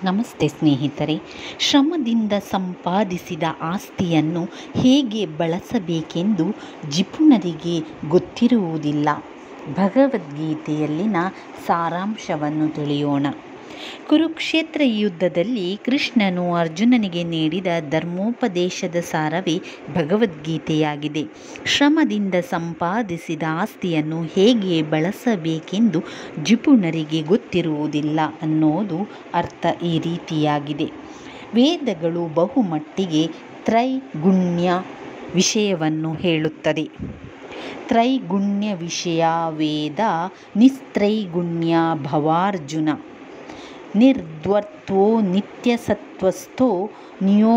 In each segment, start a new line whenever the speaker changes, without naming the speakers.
ನಮಸ್ತೆ ಸ್ನೇಹಿತರೆ ಶ್ರಮದಿಂದ ಸಂಪಾದಿಸಿದ ಆಸ್ತಿಯನ್ನು ಹೇಗೆ ಬಳಸಬೇಕೆಂದು ಜಿಪುಣರಿಗೆ ಗೊತ್ತಿರುವುದಿಲ್ಲ ಭಗವದ್ಗೀತೆಯಲ್ಲಿನ ಸಾರಾಂಶವನ್ನು ತಿಳಿಯೋಣ ಕುರುಕ್ಷೇತ್ರ ಯುದ್ಧದಲ್ಲಿ ಕೃಷ್ಣನು ಅರ್ಜುನನಿಗೆ ನೀಡಿದ ಧರ್ಮೋಪದೇಶದ ಸಾರವೇ ಭಗವದ್ಗೀತೆಯಾಗಿದೆ ಶ್ರಮದಿಂದ ಸಂಪಾದಿಸಿದ ಆಸ್ತಿಯನ್ನು ಹೇಗೆ ಬಳಸಬೇಕೆಂದು ಜಿಪುಣರಿಗೆ ಗೊತ್ತಿರುವುದಿಲ್ಲ ಅನ್ನೋದು ಅರ್ಥ ಈ ರೀತಿಯಾಗಿದೆ ವೇದಗಳು ಬಹುಮಟ್ಟಿಗೆ ತ್ರೈಗುಣ್ಯ ವಿಷಯವನ್ನು ಹೇಳುತ್ತದೆ ತ್ರೈಗುಣ್ಯ ವಿಷಯ ವೇದ ನಿಸ್ತ್ರೈಗುಣ್ಯ ಭವಾರ್ಜುನ ನಿರ್ದ್ವತ್ವೋ ನಿತ್ಯಸತ್ವಸ್ಥೋ ನಿಯೋ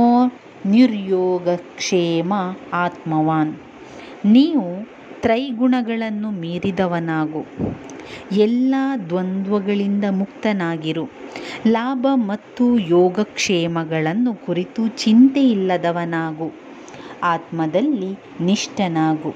ನಿರ್ಯೋಗಕ್ಷೇಮ ಆತ್ಮವಾನ್ ನೀವು ತ್ರೈಗುಣಗಳನ್ನು ಮೀರಿದವನಾಗು ಎಲ್ಲ ದ್ವಂದ್ವಗಳಿಂದ ಮುಕ್ತನಾಗಿರು ಲಾಭ ಮತ್ತು ಯೋಗಕ್ಷೇಮಗಳನ್ನು ಕುರಿತು ಚಿಂತೆಯಿಲ್ಲದವನಾಗು ಆತ್ಮದಲ್ಲಿ ನಿಷ್ಠನಾಗು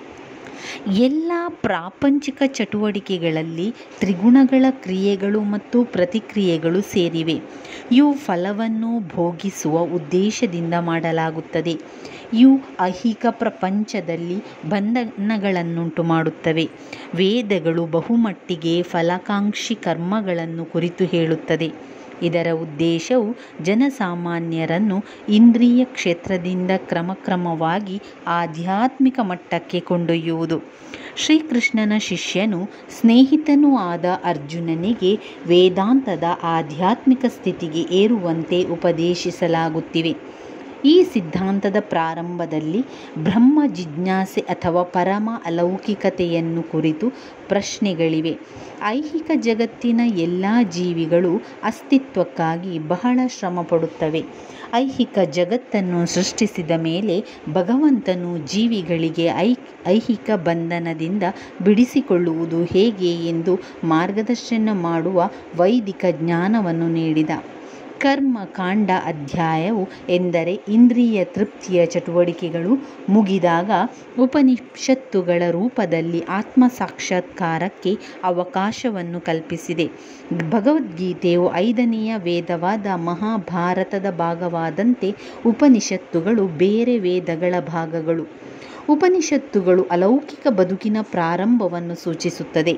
ಎಲ್ಲ ಪ್ರಾಪಂಚಿಕ ಚಟುವಟಿಕೆಗಳಲ್ಲಿ ತ್ರಿಗುಣಗಳ ಕ್ರಿಯೆಗಳು ಮತ್ತು ಪ್ರತಿಕ್ರಿಯೆಗಳು ಸೇರಿವೆ ಇವು ಫಲವನ್ನು ಭೋಗಿಸುವ ಉದ್ದೇಶದಿಂದ ಮಾಡಲಾಗುತ್ತದೆ ಇವು ಐಹಿಕ ಪ್ರಪಂಚದಲ್ಲಿ ಬಂಧನಗಳನ್ನುಂಟು ಮಾಡುತ್ತವೆ ವೇದಗಳು ಬಹುಮಟ್ಟಿಗೆ ಫಲಾಕಾಂಕ್ಷಿ ಕರ್ಮಗಳನ್ನು ಕುರಿತು ಹೇಳುತ್ತದೆ ಇದರ ಉದ್ದೇಶವು ಜನಸಾಮಾನ್ಯರನ್ನು ಇಂದ್ರಿಯ ಕ್ಷೇತ್ರದಿಂದ ಕ್ರಮಕ್ರಮವಾಗಿ ಆಧ್ಯಾತ್ಮಿಕ ಮಟ್ಟಕ್ಕೆ ಕೊಂಡೊಯ್ಯುವುದು ಶ್ರೀಕೃಷ್ಣನ ಶಿಷ್ಯನು ಸ್ನೇಹಿತನೂ ಆದ ಅರ್ಜುನನಿಗೆ ವೇದಾಂತದ ಆಧ್ಯಾತ್ಮಿಕ ಸ್ಥಿತಿಗೆ ಏರುವಂತೆ ಉಪದೇಶಿಸಲಾಗುತ್ತಿವೆ ಈ ಸಿದ್ಧಾಂತದ ಪ್ರಾರಂಭದಲ್ಲಿ ಬ್ರಹ್ಮ ಜಿಜ್ಞಾಸೆ ಅಥವಾ ಪರಮ ಅಲೌಕಿಕತೆಯನ್ನು ಕುರಿತು ಪ್ರಶ್ನೆಗಳಿವೆ ಐಹಿಕ ಜಗತ್ತಿನ ಎಲ್ಲ ಜೀವಿಗಳು ಅಸ್ತಿತ್ವಕ್ಕಾಗಿ ಬಹಳ ಶ್ರಮ ಪಡುತ್ತವೆ ಐಹಿಕ ಜಗತ್ತನ್ನು ಸೃಷ್ಟಿಸಿದ ಮೇಲೆ ಭಗವಂತನು ಜೀವಿಗಳಿಗೆ ಐ ಐಹಿಕ ಬಂಧನದಿಂದ ಬಿಡಿಸಿಕೊಳ್ಳುವುದು ಹೇಗೆ ಎಂದು ಮಾರ್ಗದರ್ಶನ ಮಾಡುವ ವೈದಿಕ ಜ್ಞಾನವನ್ನು ನೀಡಿದ ಕರ್ಮಕಾಂಡ ಅಧ್ಯಾಯವು ಎಂದರೆ ಇಂದ್ರಿಯ ತೃಪ್ತಿಯ ಚಟುವಟಿಕೆಗಳು ಮುಗಿದಾಗ ಉಪನಿಷತ್ತುಗಳ ರೂಪದಲ್ಲಿ ಆತ್ಮ ಸಾಕ್ಷಾತ್ಕಾರಕ್ಕೆ ಅವಕಾಶವನ್ನು ಕಲ್ಪಿಸಿದೆ ಭಗವದ್ಗೀತೆಯು ಐದನೆಯ ವೇದವಾದ ಮಹಾಭಾರತದ ಭಾಗವಾದಂತೆ ಉಪನಿಷತ್ತುಗಳು ಬೇರೆ ವೇದಗಳ ಭಾಗಗಳು ಉಪನಿಷತ್ತುಗಳು ಅಲೌಕಿಕ ಬದುಕಿನ ಪ್ರಾರಂಭವನ್ನು ಸೂಚಿಸುತ್ತದೆ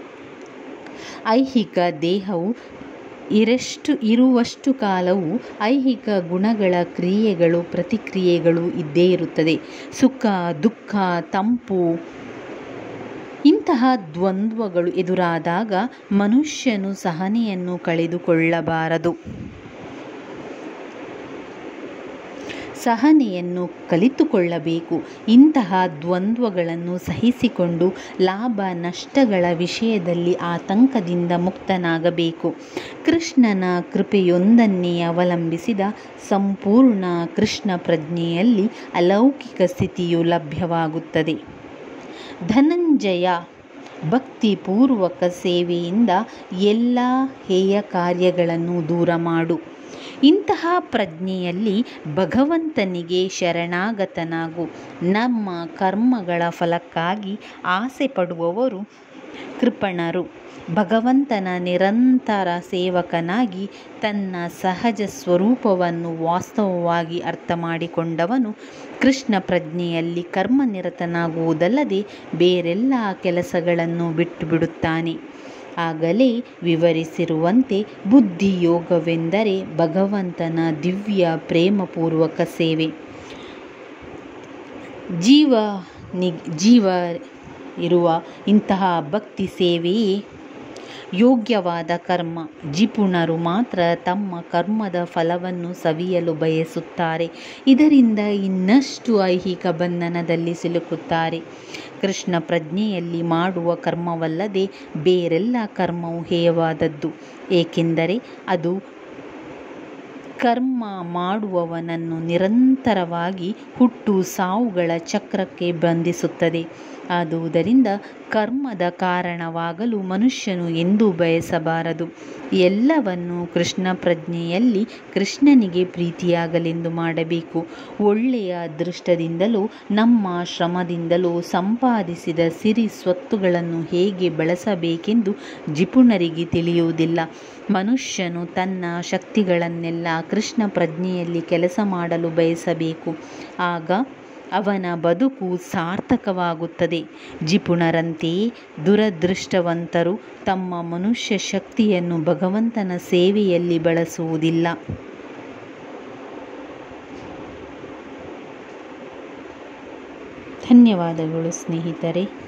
ಐಹಿಕ ದೇಹವು ಇರಷ್ಟು ಇರುವಷ್ಟು ಕಾಲವು ಐಹಿಕ ಗುಣಗಳ ಕ್ರಿಯೆಗಳು ಪ್ರತಿಕ್ರಿಯೆಗಳು ಇದ್ದೇ ಇರುತ್ತದೆ ಸುಖ ದುಃಖ ತಂಪು ಇಂತಹ ದ್ವಂದ್ವಗಳು ಎದುರಾದಾಗ ಮನುಷ್ಯನು ಸಹನೆಯನ್ನು ಕಳೆದುಕೊಳ್ಳಬಾರದು ಸಹನೆಯನ್ನು ಕಲಿತುಕೊಳ್ಳಬೇಕು ಇಂತಹ ದ್ವಂದ್ವಗಳನ್ನು ಸಹಿಸಿಕೊಂಡು ಲಾಭ ನಷ್ಟಗಳ ವಿಷಯದಲ್ಲಿ ಆತಂಕದಿಂದ ಮುಕ್ತನಾಗಬೇಕು ಕೃಷ್ಣನ ಕೃಪೆಯೊಂದನ್ನೇ ಅವಲಂಬಿಸಿದ ಸಂಪೂರ್ಣ ಕೃಷ್ಣ ಪ್ರಜ್ಞೆಯಲ್ಲಿ ಅಲೌಕಿಕ ಸ್ಥಿತಿಯು ಲಭ್ಯವಾಗುತ್ತದೆ ಧನಂಜಯ ಭಕ್ತಿಪೂರ್ವಕ ಸೇವೆಯಿಂದ ಎಲ್ಲ ಹೇಯ ಕಾರ್ಯಗಳನ್ನು ದೂರ ಮಾಡು ಇಂತಹ ಪ್ರಜ್ಞೆಯಲ್ಲಿ ಭಗವಂತನಿಗೆ ಶರಣಾಗತನಾಗು ನಮ್ಮ ಕರ್ಮಗಳ ಫಲಕ್ಕಾಗಿ ಆಸೆ ಪಡುವವರು ಕೃಪಣರು ಭಗವಂತನ ನಿರಂತರ ಸೇವಕನಾಗಿ ತನ್ನ ಸಹಜ ಸ್ವರೂಪವನ್ನು ವಾಸ್ತವವಾಗಿ ಅರ್ಥ ಮಾಡಿಕೊಂಡವನು ಕೃಷ್ಣ ಪ್ರಜ್ಞೆಯಲ್ಲಿ ಕರ್ಮನಿರತನಾಗುವುದಲ್ಲದೆ ಬೇರೆಲ್ಲ ಕೆಲಸಗಳನ್ನು ಬಿಟ್ಟು ಬಿಡುತ್ತಾನೆ ಆಗಲೇ ವಿವರಿಸಿರುವಂತೆ ಬುದ್ಧಿಯೋಗವೆಂದರೆ ಭಗವಂತನ ದಿವ್ಯ ಪ್ರೇಮಪೂರ್ವಕ ಸೇವೆ ಜೀವ ನಿ ಜೀವ ಇರುವ ಇಂತಹ ಭಕ್ತಿ ಸೇವೆಯೇ ಯೋಗ್ಯವಾದ ಕರ್ಮ ಜಿಪುಣರು ಮಾತ್ರ ತಮ್ಮ ಕರ್ಮದ ಫಲವನ್ನು ಸವಿಯಲು ಬಯಸುತ್ತಾರೆ ಇದರಿಂದ ಇನ್ನಷ್ಟು ಐಹಿಕ ಬಂಧನದಲ್ಲಿ ಸಿಲುಕುತ್ತಾರೆ ಕೃಷ್ಣ ಪ್ರಜ್ಞೆಯಲ್ಲಿ ಮಾಡುವ ಕರ್ಮವಲ್ಲದೆ ಬೇರೆಲ್ಲ ಕರ್ಮವು ಹೇಯವಾದದ್ದು ಏಕೆಂದರೆ ಅದು ಕರ್ಮ ಮಾಡುವವನನ್ನು ನಿರಂತರವಾಗಿ ಹುಟ್ಟು ಸಾವುಗಳ ಚಕ್ರಕ್ಕೆ ಬಂಧಿಸುತ್ತದೆ ಆದುದರಿಂದ ಕರ್ಮದ ಕಾರಣವಾಗಲು ಮನುಷ್ಯನು ಎಂದೂ ಬಯಸಬಾರದು ಎಲ್ಲವನ್ನು ಕೃಷ್ಣ ಪ್ರಜ್ಞೆಯಲ್ಲಿ ಕೃಷ್ಣನಿಗೆ ಪ್ರೀತಿಯಾಗಲೆಂದು ಮಾಡಬೇಕು ಒಳ್ಳೆಯ ಅದೃಷ್ಟದಿಂದಲೋ ನಮ್ಮ ಶ್ರಮದಿಂದಲೋ ಸಂಪಾದಿಸಿದ ಸಿರಿ ಸ್ವತ್ತುಗಳನ್ನು ಹೇಗೆ ಬಳಸಬೇಕೆಂದು ಜಿಪುಣರಿಗೆ ತಿಳಿಯುವುದಿಲ್ಲ ಮನುಷ್ಯನು ತನ್ನ ಶಕ್ತಿಗಳನ್ನೆಲ್ಲ ಕೃಷ್ಣ ಪ್ರಜ್ಞೆಯಲ್ಲಿ ಕೆಲಸ ಮಾಡಲು ಬಯಸಬೇಕು ಆಗ ಅವನ ಬದುಕು ಸಾರ್ಥಕವಾಗುತ್ತದೆ ಜಿಪುಣರಂತೆಯೇ ದುರದೃಷ್ಟವಂತರು ತಮ್ಮ ಮನುಷ್ಯ ಶಕ್ತಿಯನ್ನು ಭಗವಂತನ ಸೇವೆಯಲ್ಲಿ ಬಳಸುವುದಿಲ್ಲ ಧನ್ಯವಾದಗಳು ಸ್ನೇಹಿತರೆ